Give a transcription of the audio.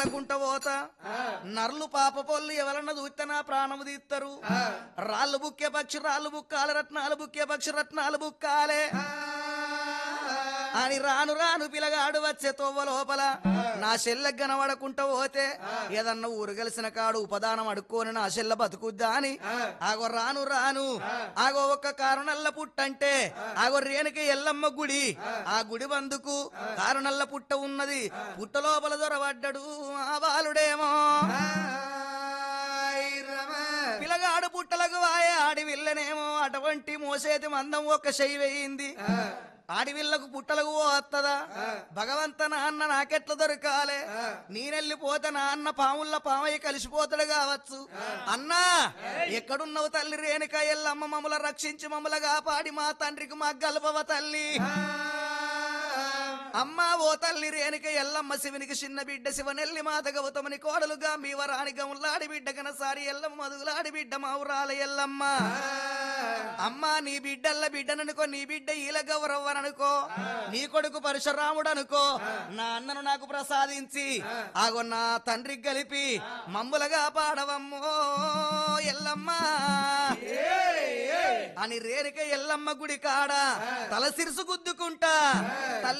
గుంట పోతా నర్లు పాప పొల్లు ఎవరన్నా చూస్తే నా ప్రాణము తీస్తారు రాళ్ళు బుక్కే పక్షి రాళ్ళు బుక్కాలే రత్నాలు బుక్కే పక్షి రత్నాలు బుక్కాలే అని రాను రాను పిలగాడు వచ్చే తోవ్వ లోపల నా చెల్లె గనవడకుంట పోతే ఏదన్నా ఊరు కలిసిన కాడు ఉపదానం అడుక్కొని నా చెల్లె బతుకుద్దా అని ఆగో రాను రాను ఆగో ఒక్క కారునల్ల పుట్టంటే ఆగో రేణుక ఎల్లమ్మ గుడి ఆ గుడి బందుకు కారునల్ల పుట్ట ఉన్నది పుట్ట లోపల దొరబడ్డాడు ఆ బాలుడేమో పిలగాడు పుట్టలకు వాయే ఆడి విల్లనేమో అటువంటి మోసేది మందం ఒక్క చెయ్యి వేయింది ఆడివిల్లకు పుట్టలకు పోత్తదా భగవంత నాన్న నాకెట్ల దొరకాలే నేనెళ్ళిపోతే నాన్న పాముల్ల పామయ్య కలిసిపోతాడు కావచ్చు అన్నా ఎక్కడున్నావు తల్లి రేణుక ఎల్లమ్మ మమ్మల రక్షించి మమ్మల కాపాడి మా తండ్రికి మా గల్పవ తల్లి అమ్మా ఓ తల్లి రేణుక ఎల్లమ్మ శివునికి చిన్న బిడ్డ శివనెల్లి మాత గౌతమని కోడలుగా మీ వరాని గములాడి బిడ్డ కనసారి ఎల్లమ్మ మధులాడి బిడ్డ మావురాల ఎల్లమ్మ అమ్మా నీ బిడ్డల్ల బిడ్డననుకో నీ బిడ్డ ఈల గౌరవ్వననుకో నీ కొడుకు పరశురాముడు అనుకో నా అన్నను నాకు ప్రసాదించి ఆగో నా తండ్రికి కలిపి మమ్ములగా పాడవమ్మో ఎల్లమ్మ అని రేణుక ఎల్లమ్మ గుడి కాడ తల సిరుసు గుద్దుకుంటా తల్లి